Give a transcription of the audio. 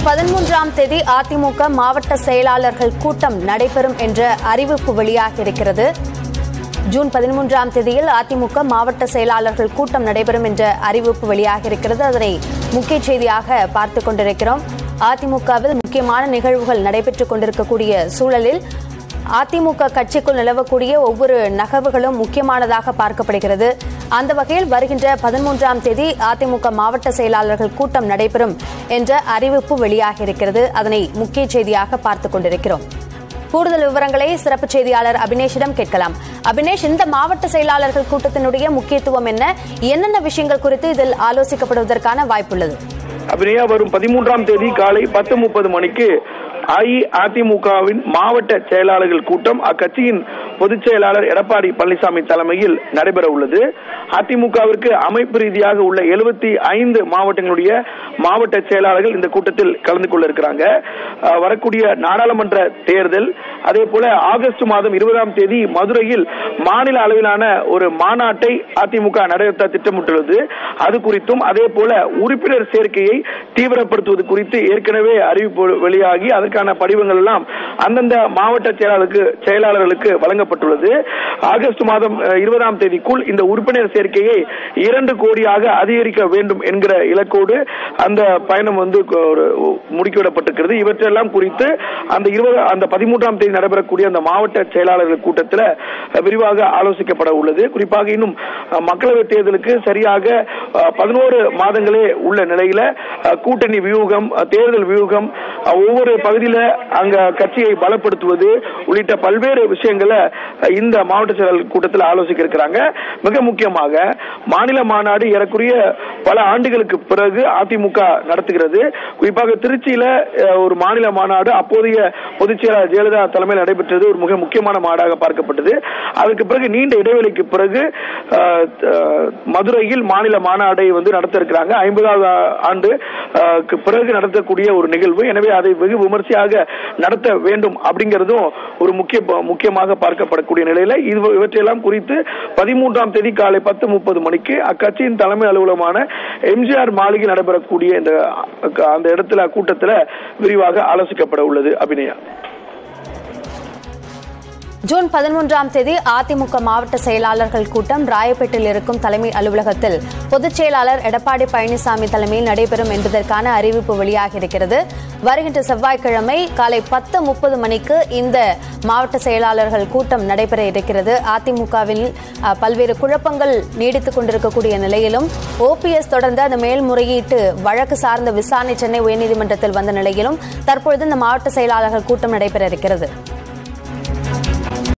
பதிமூன்றாம் தேதி அதிமுக மாவட்ட செயலாளர்கள் கூட்டம் நடைபெறும் என்ற அறிவிப்பு வெளியாகியிருக்கிறது ஜூன் பதிமூன்றாம் தேதியில் அதிமுக மாவட்ட செயலாளர்கள் கூட்டம் நடைபெறும் என்ற அறிவிப்பு வெளியாகியிருக்கிறது அதனை முக்கிய செய்தியாக பார்த்துக் கொண்டிருக்கிறோம் அதிமுகவில் முக்கியமான நிகழ்வுகள் நடைபெற்றுக் கொண்டிருக்கக்கூடிய சூழலில் அதிமுக கட்சிக்குள் நிலவக்கூடிய ஒவ்வொரு நகர்வுகளும் முக்கியமானதாக பார்க்கப்படுகிறது அந்த வகையில் வருகின்ற பதிமூன்றாம் தேதி அதிமுக மாவட்ட செயலாளர்கள் கூட்டம் நடைபெறும் என்ற அறிவிப்பு வெளியாகியிருக்கிறது அதனை முக்கிய செய்தியாக பார்த்துக் கொண்டிருக்கிறோம் கூடுதல் விவரங்களை சிறப்பு செய்தியாளர் அபினேஷிடம் கேட்கலாம் அபினேஷ் இந்த மாவட்ட செயலாளர்கள் கூட்டத்தினுடைய முக்கியத்துவம் என்ன என்னென்ன விஷயங்கள் குறித்து இதில் ஆலோசிக்கப்படுவதற்கான வாய்ப்புள்ளது அபிநயா வரும் பதிமூன்றாம் தேதி காலை பத்து முப்பது மணிக்கு அஇஅதிமுகவின் மாவட்ட செயலாளர்கள் கூட்டம் அக்கட்சியின் பொதுச் செயலாளர் எடப்பாடி பழனிசாமி தலைமையில் நடைபெற உள்ளது அதிமுகவிற்கு அமைப்பு ரீதியாக உள்ள எழுபத்தி ஐந்து மாவட்டங்களுடைய மாவட்ட செயலாளர்கள் இந்த கூட்டத்தில் கலந்து கொள்ள இருக்கிறாங்க அஹ், வரக்கூடிய நாடாளுமன்ற தேர்தல் அதே போல ஆகஸ்ட் மாதம் இருபதாம் தேதி மதுரையில் மாநில அளவிலான ஒரு மாநாட்டை அதிமுக நடத்த திட்டமிட்டுள்ளது அது குறித்தும் அதே போல உறுப்பினர் சேர்க்கையை தீவிரப்படுத்துவது குறித்து ஏற்கனவே அறிவிப்பு வெளியாகி அதற்கான படிவங்கள் எல்லாம் அந்தந்த மாவட்ட செயலாளருக்கு செயலாளர்களுக்கு வழங்கப்பட்டுள்ளது ஆகஸ்ட் மாதம் அஹ், இருபதாம் தேதிக்குள் இந்த உறுப்பினர் சேர்க்கையை இரண்டு கோடியாக அதிகரிக்க வேண்டும் என்கிற இலக்கோடு அந்த பயணம் வந்து கொ- ஒரு முடுக்கிவிடப்பட்டிருக்கிறது இவற்றெல்லாம் குறித்து அந்த இருபது அந்த பதிமூன்றாம் தேதி நடைபெறக்கூடிய அந்த மாவட்ட செயலாளர்கள் கூட்டத்தில் அஹ், விரிவாக ஆலோசிக்கப்பட உள்ளது குறிப்பாக இன்னும் அஹ், மக்களவைத் தேர்தலுக்கு சரியாக பதினோரு மாதங்களே உள்ள நிலையில அஹ், கூட்டணி வியூகம் அஹ், தேர்தல் வியூகம் அஹ், ஒவ்வொரு பகுதியில அங்க கட்சியை பலப்படுத்துவது உள்ளிட்ட பல்வேறு விஷயங்களை அஹ், இந்த மாவட்ட செயலாளர் கூட்டத்தில் ஆலோசிக்க இருக்கிறாங்க மிக முக்கியமாக மாநில மாநாடு ஏறக்குறைய பல ஆண்டுகளுக்கு பிறகு அதிமுக நடத்துகிறது குறிப்பாக திருச்சியில அஹ், ஒரு மாநில மாநாடு அப்போதைய பொதுச் செயலாளர் ஜெயலலிதா தலைமையில் நடைபெற்றது ஒரு மிக முக்கியமான மாநாடாக பார்க்கப்பட்டது அதற்கு பிறகு நீண்ட இடைவெளிக்கு பிறகு அஹ், அஹ், மதுரையில் மாநில மாநாடை வந்து நடத்த இருக்கிறாங்க ஐம்பதாவது ஆண்டு அஹ், க்கு பிறகு நடத்தக்கூடிய ஒரு நிகழ்வு எனவே அதை வெகு விமர்சையாக நடத்த வேண்டும் அப்படிங்கிறதும் ஒரு முக்கிய முக்கியமாக பார்க்கப்படக்கூடிய நிலையில இது இவற்றையெல்லாம் குறித்து பதிமூன்றாம் தேதி காலை பத்து முப்பது மணிக்கு அக்கட்சியின் தலைமை அலுவலகமான எம்ஜிஆர் மாளிகை நடைபெறக்கூடிய இந்த அ- அந்த இடத்துல கூட்டத்தில் விரிவாக ஆலோசிக்கப்பட உள்ளது அபிநயா ஜூன் பதிமூன்றாம் தேதி அதிமுக மாவட்ட செயலாளர்கள் கூட்டம் ராயப்பேட்டில் இருக்கும் தலைமை அலுவலகத்தில் பொதுச் செயலாளர் எடப்பாடி பழனிசாமி தலைமையில் நடைபெறும் என்பதற்கான அறிவிப்பு வெளியாகியிருக்கிறது வருகின்ற செவ்வாய்க்கிழமை காலை பத்து முப்பது மணிக்கு இந்த மாவட்ட செயலாளர்கள் கூட்டம் நடைபெற இருக்கிறது அதிமுகவில் அஹ், பல்வேறு குழப்பங்கள் நீடித்துக் கொண்டிருக்கக்கூடிய நிலையிலும் ஓபிஎஸ் தொடர்ந்த அந்த மேல்முறையீட்டு வழக்கு சார்ந்த விசாரணை சென்னை உயர்நீதிமன்றத்தில் வந்த நிலையிலும் தற்பொழுது இந்த மாவட்ட செயலாளர்கள் கூட்டம் நடைபெற இருக்கிறது